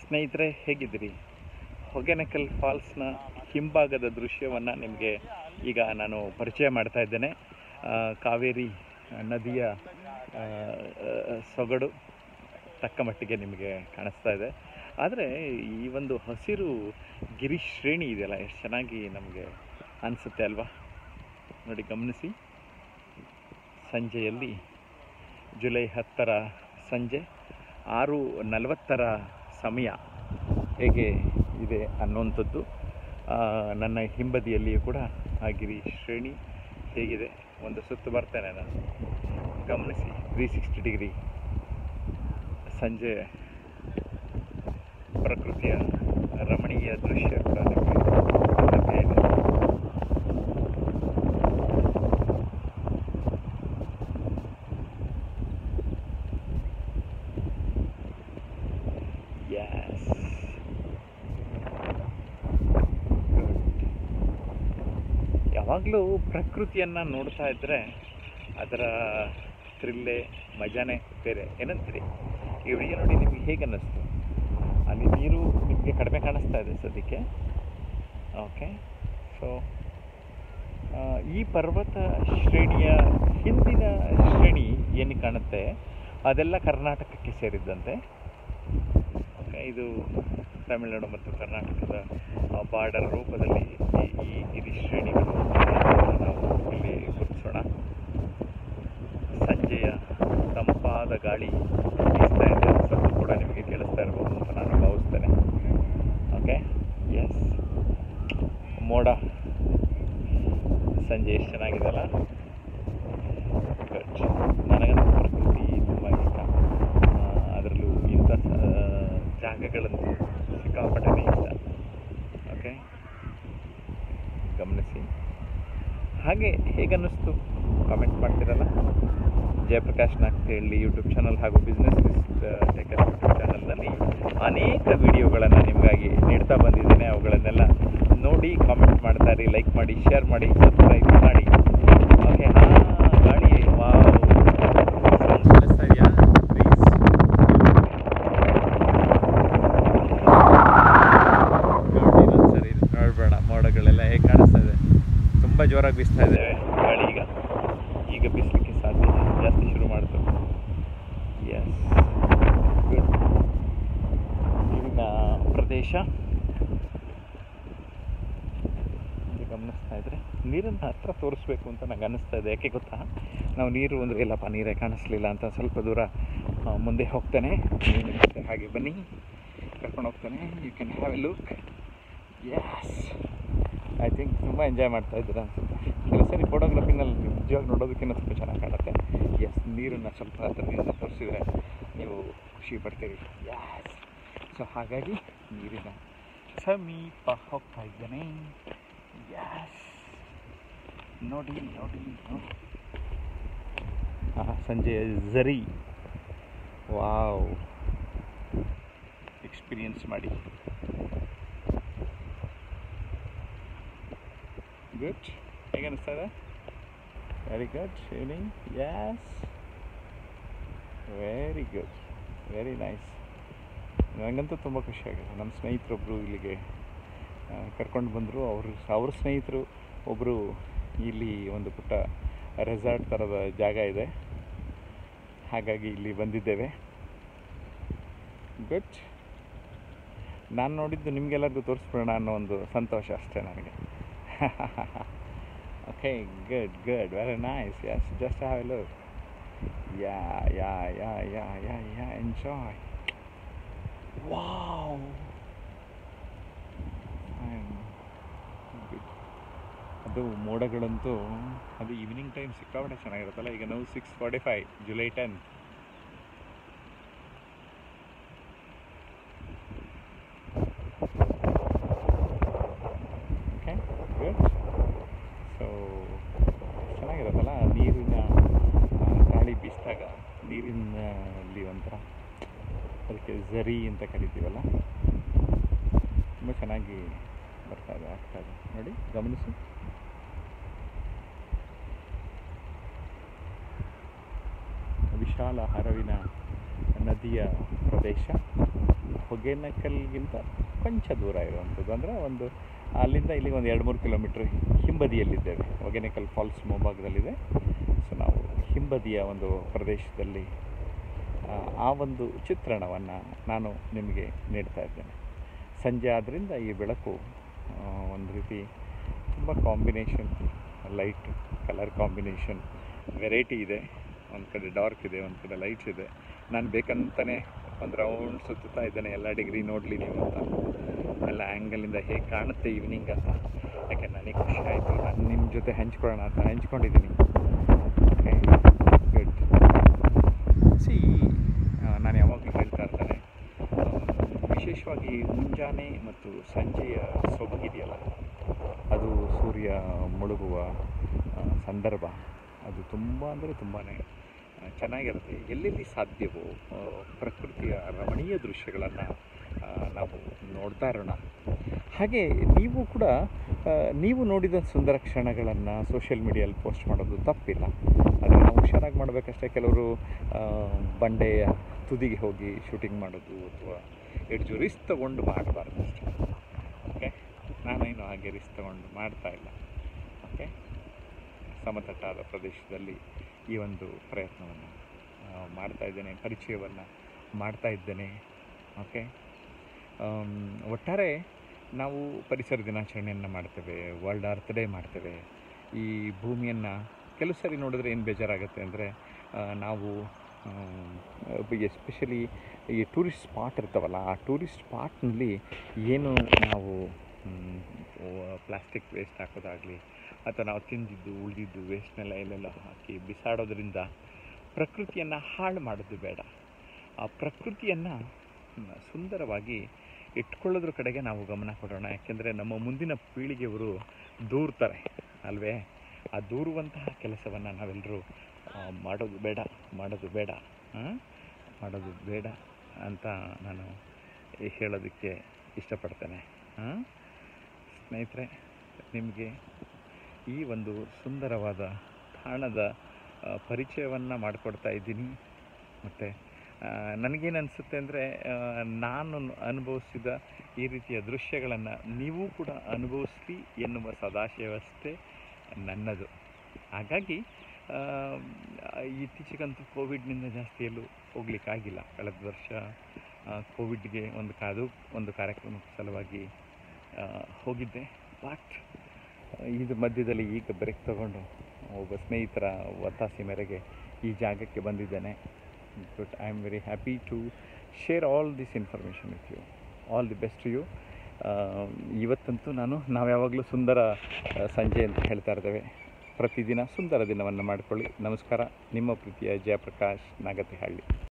ಸ್ನೇಹಿತರೆ ಹೇಗಿದ್ದೀರಿ ಹೊಗೆನಕಲ್ ಫಾಲ್ಸ್ನ ಹಿಂಭಾಗದ ದೃಶ್ಯವನ್ನು ನಿಮಗೆ ಈಗ ನಾನು ಪರಿಚಯ ಮಾಡ್ತಾ ಇದ್ದೇನೆ ಆ, ಕಾವೇರಿ ನದಿಯ ಆ, ಆ, ಸೊಗಡು ತಕ್ಕ ಮಟ್ಟಿಗೆ ನಿಮಗೆ ಕಾಣಿಸ್ತಾ ಇದೆ ಆದರೆ ಈ ಒಂದು ಹಸಿರು ಗಿರಿ ಶ್ರೇಣಿ ಇದೆಯಲ್ಲ ಎಷ್ಟು ಚೆನ್ನಾಗಿ ನಮಗೆ ಅನಿಸುತ್ತೆ ಅಲ್ವಾ ನೋಡಿ ಗಮನಿಸಿ ಸಂಜೆಯಲ್ಲಿ ಜುಲೈ ಹತ್ತರ ಸಂಜೆ ಆರು ನಲವತ್ತರ ಸಮಯ ಹೇಗೆ ಇದೆ ಅನ್ನುವಂಥದ್ದು ಆ, ನನ್ನ ಹಿಂಬದಿಯಲ್ಲಿಯೂ ಕೂಡ ಆ ಗಿರಿ ಶ್ರೇಣಿ ಹೇಗಿದೆ ಒಂದು ಸುತ್ತು ಬರ್ತೇನೆ ನಾನು ಗಮನಿಸಿ ತ್ರೀ ಸಿಕ್ಸ್ಟಿ ಡಿಗ್ರಿ ಸಂಜೆ ಪ್ರಕೃತಿಯ ರಮಣೀಯ ದೃಶ್ಯ ಕೂಡ ನಿಮಗೆ ಕಾಣುತ್ತೆ ಇದೆ. Yes. Good. ಯಾವಾಗಲೂ ಪ್ರಕೃತಿಯನ್ನು ನೋಡ್ತಾ ಇದ್ದರೆ ಅದರ ಥ್ರಿಲ್ಲೇ ಮಜಾನೇ ಬೇರೆ ಏನಂತೀರಿ ಈ ವಿಡಿಯೋ ನೋಡಿ ನಿಮಗೆ ಹೇಗೆ ಅನ್ನಿಸ್ತು ಅಲ್ಲಿ ನೀರು ನಿಮಗೆ ಕಡಿಮೆ ಕಾಣಿಸ್ತಾ ಇದೆ ಸದ್ಯಕ್ಕೆ ಓಕೆ ಸೊ ಈ ಪರ್ವತ ಶ್ರೇಣಿಯ ಹಿಂದಿನ ಶ್ರೇಣಿ ಏನು ಕಾಣುತ್ತೆ ಅದೆಲ್ಲ ಕರ್ನಾಟಕಕ್ಕೆ ಸೇರಿದ್ದಂತೆ ಓಕೆ ಇದು ತಮಿಳುನಾಡು ಮತ್ತು ಕರ್ನಾಟಕದ ಬಾರ್ಡರ್ ರೂಪದಲ್ಲಿ ಈ- ಈ ಗಿರಿ ಶ್ರೇಣಿಗಳು ನಾವು ಇಲ್ಲಿ ಗುರುತಿಸೋಣ ಸಂಜೆಯ ತಂಪಾದ ಗಾಳಿ ಬೀಸ್ತಾ ಇದೆ ಸ್ವಲ್ಪ ಕೂಡ ನಿಮಗೆ ಕೇಳಿಸ್ತಾ ಇರ್ಬೋದು ಅಂತ ನಾನು ಭಾವಿಸ್ತೇನೆ ಓಕೆ ಎಸ್ ಮೋಡ ಸಂಜೆ ಎಷ್ಟು ಚೆನ್ನಾಗಿದೆ ಅಲ್ಲ ಗುಡ್ ನನಗಂತೂ ಪ್ರಕೃತಿ ತುಂಬ ಇಷ್ಟ ಅದರಲ್ಲೂ ಇಂಥ ಆ, ಜಾಗಗಳಂತೂ ಸಿಕ್ಕಾಪಟ್ಟೆ ಇಷ್ಟ ಓಕೆ ಗಮನಿಸಿ ಹಾಗೆ ಹೇಗನ್ನಿಸ್ತು ಕಾಮೆಂಟ್ ಮಾಡ್ತೀರಲ್ಲ ಜಯಪ್ರಕಾಶ್ ನಾಗ್ತೇಳಿ ಯೂಟ್ಯೂಬ್ ಚಾನಲ್ ಹಾಗೂ ಬಿಸ್ನೆಸ್ ಟೇಕರ್ ಯೂಟ್ಯೂಬ್ ಚಾನಲ್ನಲ್ಲಿ ಅನೇಕ ವಿಡಿಯೋಗಳನ್ನು ನಿಮಗಾಗಿ ನೀಡ್ತಾ ಬಂದಿದ್ದೇನೆ ಅವುಗಳನ್ನೆಲ್ಲ ನೋಡಿ ಕಾಮೆಂಟ್ ಮಾಡ್ತಾ ಇರಿ ಲೈಕ್ ಮಾಡಿ ಶೇರ್ ಮಾಡಿ ಸಬ್ಸ್ಕ್ರೈಬ್ ಮಾಡಿ ಓಕೆ ಹಾಂ ಗಾಳಿ ವಾವ್ ಸೌಂಡ್ ಕೇಳಿಸ್ತಾ ಇದೆಯಾ ಪ್ಲೀಸ್ ನೋಡಿ ಇನ್ನೊಂದ್ಸರಿ ನೋಡಬೇಡ ಮೋಡಗಳೆಲ್ಲ ಹೇಗೆ ಕಾಣಿಸ್ತಾ ಇದೆ ತುಂಬ ಜೋರಾಗಿ ಬೀಸ್ತಾ ಇದೆ ಗಾಳಿ ಈಗ ಈಗ ಬೀಸಲಿಕ್ಕೆ ಸಾಧ್ಯ ಜಾಸ್ತಿ ಶುರು ಮಾಡ್ತು ಎಸ್ ಗುಡ್ ಇಲ್ಲಿನ ಪ್ರದೇಶ ಇಲ್ಲಿ ಗಮನಿಸ್ತಾ ಇದ್ರೆ ನೀರನ್ನು ಹತ್ರ ತೋರಿಸ್ಬೇಕು ಅಂತ ನಂಗೆ ಅನ್ನಿಸ್ತಾ ಇದೆ ಯಾಕೆ ಗೊತ್ತಾ ನಾವು ನೀರು ಅಂದರೆ ಇಲ್ಲಪ್ಪ ನೀರೇ ಕಾಣಿಸ್ಲಿಲ್ಲ ಅಂತ ಸ್ವಲ್ಪ ದೂರ ಆ, ಮುಂದೆ ಹೋಗ್ತೇನೆ ನೀವು ನಿಮ್ಮ ಜೊತೆ ಹಾಗೆ ಬನ್ನಿ ಕರ್ಕೊಂಡು ಹೋಗ್ತೇನೆ you can have a look as I think ತುಂಬ ಎಂಜಾಯ್ ಮಾಡ್ತಾ ಇದ್ದೀರಾ ಅನ್ಸುತ್ತೆ ಕೆಲವು ಸರಿ ಫೋಟೋಗ್ರಫಿನಲ್ಲಿ ನಿಜವಾಗಿ ನೋಡೋದಕ್ಕಿಂತ ಸ್ವಲ್ಪ ಚೆನ್ನಾಗಿ ಕಾಣುತ್ತೆ ಎಸ್ ನೀರನ್ನು ಸ್ವಲ್ಪ ಹತ್ರದಿಂದ ತೋರಿಸಿದ್ರೆ ನೀವು ಖುಷಿ ಪಡ್ತೀರಿ ಎಸ್ ಸೊ ಹಾಗಾಗಿ ನೀರಿನ ಸಮೀಪ ಹೋಗ್ತಾ ಇದ್ದೇನೆ ಎಸ್ ನೋಡಿ ನೋಡಿ ನೋಡಿ ಆ ಸಂಜೆಯ ಝರಿ ವಾವ್ ಎಕ್ಸ್ಪೀರಿಯನ್ಸ್ ಮಾಡಿ ಗುಡ್ ಹೇಗೆ ಅನಿಸ್ತಾ ಇದೆ very good evening yes very good very nice ನನಗಂತೂ ತುಂಬ ಖುಷಿಯಾಗಿದೆ ನಮ್ಮ ಸ್ನೇಹಿತರೊಬ್ಬರು ಇಲ್ಲಿಗೆ ಕರ್ಕೊಂಡು ಬಂದರು ಅವರು ಅವ್ರ ಸ್ನೇಹಿತರು ಒಬ್ಬರು ಇಲ್ಲಿ ಒಂದು ಪುಟ್ಟ ರೆಸಾರ್ಟ್ ಥರದ ಜಾಗ ಇದೆ ಹಾಗಾಗಿ ಇಲ್ಲಿ ಬಂದಿದ್ದೇವೆ ಗುಡ್ ನಾನು ನೋಡಿದ್ದು ನಿಮಗೆಲ್ಲರಿಗೂ ತೋರಿಸ್ಬಿಡೋಣ ಅನ್ನೋ ಒಂದು ಸಂತೋಷ ಅಷ್ಟೇ ನನಗೆ okay good good very nice yes just have a look ya ya ya ya ya ya enjoy wow ಅದು ಮೋಡಗಳಂತೂ ಅದು ಈವ್ನಿಂಗ್ ಟೈಮ್ ಸಿಕ್ಕಾಪಟ್ಟೆ ಚೆನ್ನಾಗಿರುತ್ತಲ್ಲ ಈಗ ನಾವು six forty five July ten okay good so ಚೆನ್ನಾಗಿರುತ್ತಲ್ಲ ನೀರಿನ ಆ, ಗಾಳಿ ಬೀಸಿದಾಗ ನೀರಿನಲ್ಲಿ ಒಂಥರ ಅದಕ್ಕೆ ಝರಿ ಅಂತ ಕರಿತೀವಲ್ಲ ತುಂಬ ಚೆನ್ನಾಗಿ ಬರ್ತಾ ಇದೆ ಆಗ್ತಾ ಇದೆ ನೋಡಿ ಗಮನಿಸಿ ವಿಶಾಲ ಹರವಿನ ನದಿಯ ಪ್ರದೇಶ ಹೊಗೇನಕಲ್ಗಿಂತ ಕೊಂಚ ದೂರ ಇರುವಂಥದ್ದು ಅಂದರೆ ಒಂದು ಅಲ್ಲಿಂದ ಇಲ್ಲಿಗೆ ಒಂದು ಎರಡು ಮೂರು ಕಿಲೋಮೀಟ್ರ್ ಹಿಂಬದಿಯಲ್ಲಿದ್ದೇವೆ ಹೊಗೇನಕಲ್ ಫಾಲ್ಸ್ ಮುಂಭಾಗದಲ್ಲಿದೆ ಸೊ ನಾವು ಹಿಂಬದಿಯ ಒಂದು ಪ್ರದೇಶದಲ್ಲಿ ಆ, ಆ ಒಂದು ಚಿತ್ರಣವನ್ನು ನಾನು ನಿಮಗೆ ನೀಡ್ತಾ ಇದ್ದೇನೆ ಸಂಜೆ ಆದ್ದರಿಂದ ಈ ಬೆಳಕು ಆ, ಒಂದು ರೀತಿ ತುಂಬ combination light colour combination variety ಇದೆ ಒಂದು ಕಡೆ ಡಾರ್ಕ್ ಇದೆ ಒಂದು ಕಡೆ ಲೈಟ್ಸ್ ಇದೆ ನಾನು ಬೇಕಂತಾನೆ ಒಂದು ರೌಂಡ್ ಸುತ್ತುತ್ತಾ ಇದ್ದೇನೆ ಎಲ್ಲ ಡಿಗ್ರಿ ನೋಡಲಿ ನೀವು ಅಂತ ಎಲ್ಲ ಆ್ಯಂಗಲಿಂದ ಹೇಗೆ ಕಾಣುತ್ತೆ ಈವ್ನಿಂಗ್ ಅಂತ ಯಾಕೆ ನನಗೆ ಖುಷಿ ಆಯಿತು ನಾನು ನಿಮ್ಮ ಜೊತೆ ಹಂಚ್ಕೊಳ್ಳೋಣ ಅಂತ ಹಂಚ್ಕೊಂಡಿದ್ದೀನಿ ಓಕೆ ಗುಡ್ ಸಿ ನಾನು ಯಾವಾಗಲೂ ಹೇಳ್ತಾ ಇರ್ತೇನೆ ಆ, ವಿಶೇಷವಾಗಿ ಮುಂಜಾನೆ ಮತ್ತು ಸಂಜೆಯ ಸೊಬಗಿದೆಯಲ್ಲ ಅದು ಸೂರ್ಯ ಮುಳುಗುವ ಆ, ಸಂದರ್ಭ ಅದು ತುಂಬ ಅಂದರೆ ತುಂಬಾ ಚೆನ್ನಾಗಿರುತ್ತೆ ಎಲ್ಲೆಲ್ಲಿ ಸಾಧ್ಯವೋ ಆ, ಪ್ರಕೃತಿಯ ರಮಣೀಯ ದೃಶ್ಯಗಳನ್ನು ನಾವು ನೋಡ್ತಾ ಇರೋಣ ಹಾಗೆ ನೀವು ಕೂಡ ಆ, ನೀವು ನೋಡಿದ ಸುಂದರ ಕ್ಷಣಗಳನ್ನು ಸೋಷಿಯಲ್ ಮೀಡಿಯಲ್ಲಿ ಪೋಸ್ಟ್ ಮಾಡೋದು ತಪ್ಪಿಲ್ಲ ಆದರೆ ನಾವು ಹುಷಾರಾಗಿ ಮಾಡಬೇಕಷ್ಟೇ ಕೆಲವರು ಆ, ಬಂಡೆಯ ತುದಿಗೆ ಹೋಗಿ ಶೂಟಿಂಗ್ ಮಾಡೋದು ಅಥವಾ ಎಡ್ಜು ರಿಸ್ಕ್ ತಗೊಂಡು ಮಾಡಬಾರ್ದು ಅಷ್ಟೇ ಓಕೆ ನಾನೇನು ಹಾಗೆ ರಿಸ್ಕ್ ತಗೊಂಡು ಮಾಡ್ತಾ ಇಲ್ಲ ಓಕೆ ಸಮತಟ್ಟಾದ ಪ್ರದೇಶದಲ್ಲಿ ಈ ಒಂದು ಪ್ರಯತ್ನವನ್ನು ಮಾಡ್ತಾ ಇದ್ದೇನೆ ಪರಿಚಯವನ್ನು ಮಾಡ್ತಾ ಇದ್ದೇನೆ ಓಕೆ ಆಮ್, ಒಟ್ಟಾರೆ ನಾವು ಪರಿಸರ ದಿನಾಚರಣೆಯನ್ನು ಮಾಡ್ತೇವೆ ವರ್ಲ್ಡ್ ಅರ್ತ್ ಡೇ ಮಾಡ್ತೇವೆ ಈ ಭೂಮಿಯನ್ನು ಕೆಲವು ಸರಿ ನೋಡಿದ್ರೆ ಏನು ಬೇಜಾರಾಗುತ್ತೆ ಅಂದರೆ ನಾವು ಎಸ್ಪೆಷಲಿ ಈ ಟೂರಿಸ್ಟ್ ಸ್ಪಾಟ್ ಇರ್ತಾವಲ್ಲ ಆ ಟೂರಿಸ್ಟ್ ಸ್ಪಾಟ್ನಲ್ಲಿ ಏನು ನಾವು ಪ್ಲಾಸ್ಟಿಕ್ ವೇಸ್ಟ್ ಹಾಕೋದಾಗಲಿ ಅಥವಾ ನಾವು ತಿಂದಿದ್ದು ಉಳಿದಿದ್ದು ವೇಸ್ಟ್ನೆಲ್ಲ ಎಲ್ಲೆಲ್ಲ ಹಾಕಿ ಬಿಸಾಡೋದ್ರಿಂದ ಪ್ರಕೃತಿಯನ್ನು ಹಾಳು ಮಾಡೋದು ಬೇಡ ಆ ಪ್ರಕೃತಿಯನ್ನು ಸುಂದರವಾಗಿ ಇಟ್ಕೊಳ್ಳೋದ್ರ ಕಡೆಗೆ ನಾವು ಗಮನ ಕೊಡೋಣ ಯಾಕೆಂದರೆ ನಮ್ಮ ಮುಂದಿನ ಪೀಳಿಗೆಯವರು ದೂರ್ತಾರೆ ಅಲ್ವೇ ಆ ದೂರುವಂತಹ ಕೆಲಸವನ್ನು ನಾವೆಲ್ಲರೂ ಆ, ಮಾಡೋದು ಬೇಡ ಮಾಡೋದು ಬೇಡ ಆ? ಮಾಡೋದು ಬೇಡ ಅಂತ ನಾನು ಹೇಳೋದಕ್ಕೆ ಇಷ್ಟಪಡ್ತೇನೆ ಆ? ಸ್ನೇಹಿತರೆ ನಿಮಗೆ ಈ ಒಂದು ಸುಂದರವಾದ ತಾಣದ ಪರಿಚಯವನ್ನು ಮಾಡಿಕೊಡ್ತಾ ಇದ್ದೀನಿ ಮತ್ತು ನನಗೇನು ಅನಿಸುತ್ತೆ ಅಂದರೆ ನಾನು ಅನುಭವಿಸಿದ ಈ ರೀತಿಯ ದೃಶ್ಯಗಳನ್ನು ನೀವು ಕೂಡ ಅನುಭವಿಸ್ಲಿ ಎನ್ನುವ ಸದಾಶಯವಷ್ಟೇ ನನ್ನದು ಹಾಗಾಗಿ ಆ, ಇತ್ತೀಚೆಗಂತೂ ಕೋವಿಡ್ನಿಂದ ಜಾಸ್ತಿ ಎಲ್ಲೂ ಹೋಗ್ಲಿಕ್ಕಾಗಿಲ್ಲ ಕಳೆದ ವರ್ಷ ಆ, ಕೋವಿಡ್ಗೆ ಒಂದು ಕಾದು ಒಂದು ಕಾರ್ಯಕ್ರಮದ ಸಲುವಾಗಿ ಆ, ಹೋಗಿದ್ದೆ ಬಟ್ ಇದು ಮಧ್ಯದಲ್ಲಿ ಈಗ ಬ್ರೇಕ್ ತಗೊಂಡು ಒಬ್ಬ ಸ್ನೇಹಿತರ ಒತ್ತಾಸೆ ಮೇರೆಗೆ ಈ ಜಾಗಕ್ಕೆ ಬಂದಿದ್ದೇನೆ but I am very happy to share all this information with you all the best you ಇವತ್ತಂತೂ ನಾನು ನಾವು ಯಾವಾಗಲೂ ಸುಂದರ ಆ, ಸಂಜೆ ಅಂತ ಹೇಳ್ತಾ ಇರ್ತೇವೆ ಪ್ರತಿದಿನ ಸುಂದರ ದಿನವನ್ನು ಮಾಡಿಕೊಳ್ಳಿ ನಮಸ್ಕಾರ ನಿಮ್ಮ ಪ್ರೀತಿಯ ಜಯಪ್ರಕಾಶ್ ನಾಗತಿಹಳ್ಳಿ